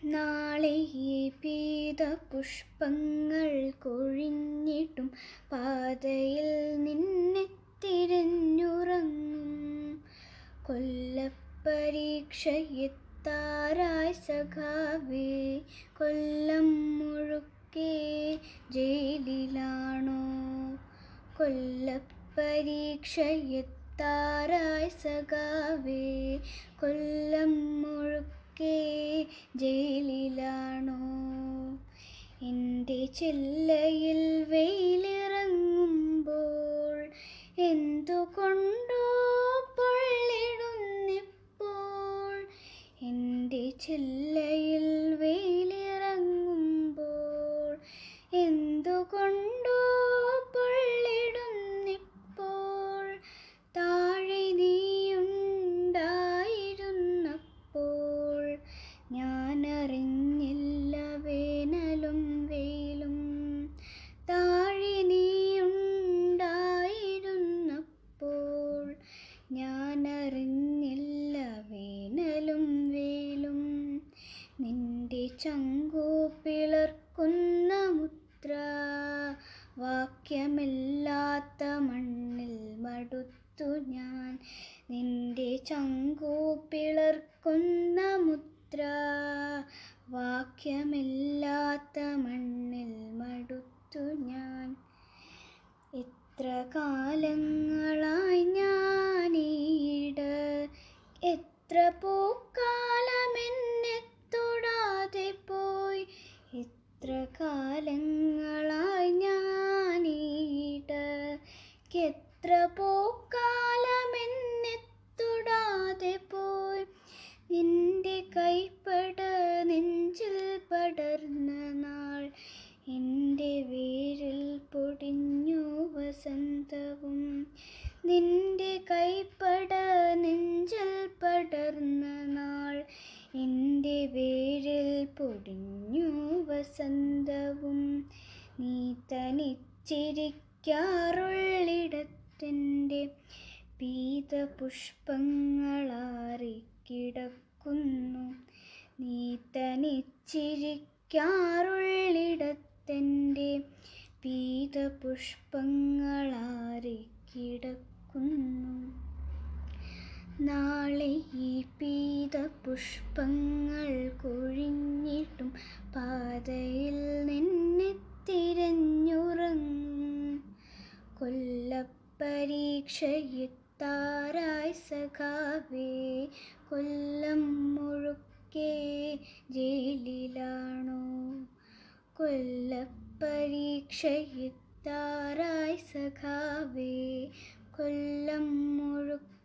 നാളെ ഈ പീത പുഷ്പങ്ങൾ കൊഴിഞ്ഞിട്ടും പാതയിൽ നിന്നെ തിരഞ്ഞുറങ്ങും കൊല്ലപ്പരീക്ഷ എത്താറായി സഖാവേ കൊല്ലം മുഴുക്കെ ജയിലിലാണോ കൊല്ലപ്പരീക്ഷ എത്താറായി സഖാവേ കൊല്ലം മുഴുക്കെ ജയിലിലാണോ എൻ്റെ ചെല്ലയിൽ വെയിലിറങ്ങുമ്പോൾ എന്തുകൊണ്ടോ പൊള്ളിടുന്നിപ്പോൾ എൻ്റെ ചെല്ലയിൽ വെയിലിറങ്ങുമ്പോൾ എന്തുകൊണ്ടോ പൊള്ളിടുന്നിപ്പോൾ താഴെ നീയുണ്ടായിരുന്നപ്പോൾ ഞാനറിഞ്ഞില്ല വേനലും വെയിലും താഴെ നീയുണ്ടായിരുന്നപ്പോൾ ഞാനറിഞ്ഞില്ല വേനലും വെയിലും നിന്റെ ചങ്കു പിളർക്കുന്ന മുദ്ര വാക്യമില്ലാത്ത മണ്ണിൽ മടുത്തു ഞാൻ നിന്റെ ചങ്കു പിളർക്കുന്ന മുദ്ര വാക്യമില്ലാത്ത മണ്ണിൽ മടുത്തു ഞാൻ എത്ര കാലങ്ങളായി ഞാനീട് എത്ര പൂക്കാലമെന്നെ തൊടാതെ പോയി എത്ര കാലങ്ങളായി ഞാനീട് എത്ര പൂക്കാലമെന്നെ തൊടാതെ പോയി നിന്റെ കൈപ്പട നെഞ്ചിൽ പടർന്ന നാൾ എൻ്റെ വേരിൽ പൊടിഞ്ഞു വസന്തവും നിന്റെ കൈപ്പട നെഞ്ചിൽ പടർന്ന നാൾ എൻ്റെ വേരിൽ പൊടിഞ്ഞു വസന്തവും നീ തനിച്ചിരിക്കാറുള്ളിടത്തെൻ്റെ പീത പുഷ്പങ്ങളാറിക്കിടക്കുന്നു നീ തനിച്ചിരിക്കാറുള്ളിടത്തെൻ്റെ പീത പുഷ്പങ്ങളാറിക്കിടക്കുന്നു നാളെ ഈ പീത പുഷ്പങ്ങൾ കൊഴിഞ്ഞിട്ടും പാതയിൽ നിന്നെ തിരഞ്ഞുറങ്ങും കൊല്ലപ്പരീക്ഷ എത്താറായി സഖാവേ കൊല്ലം മുഴുക്കെ ജയിലിലാണോ കൊല്ലപ്പരീക്ഷ എത്താറായി സഖാവേ കൊല്ലം മുഴുക്കെ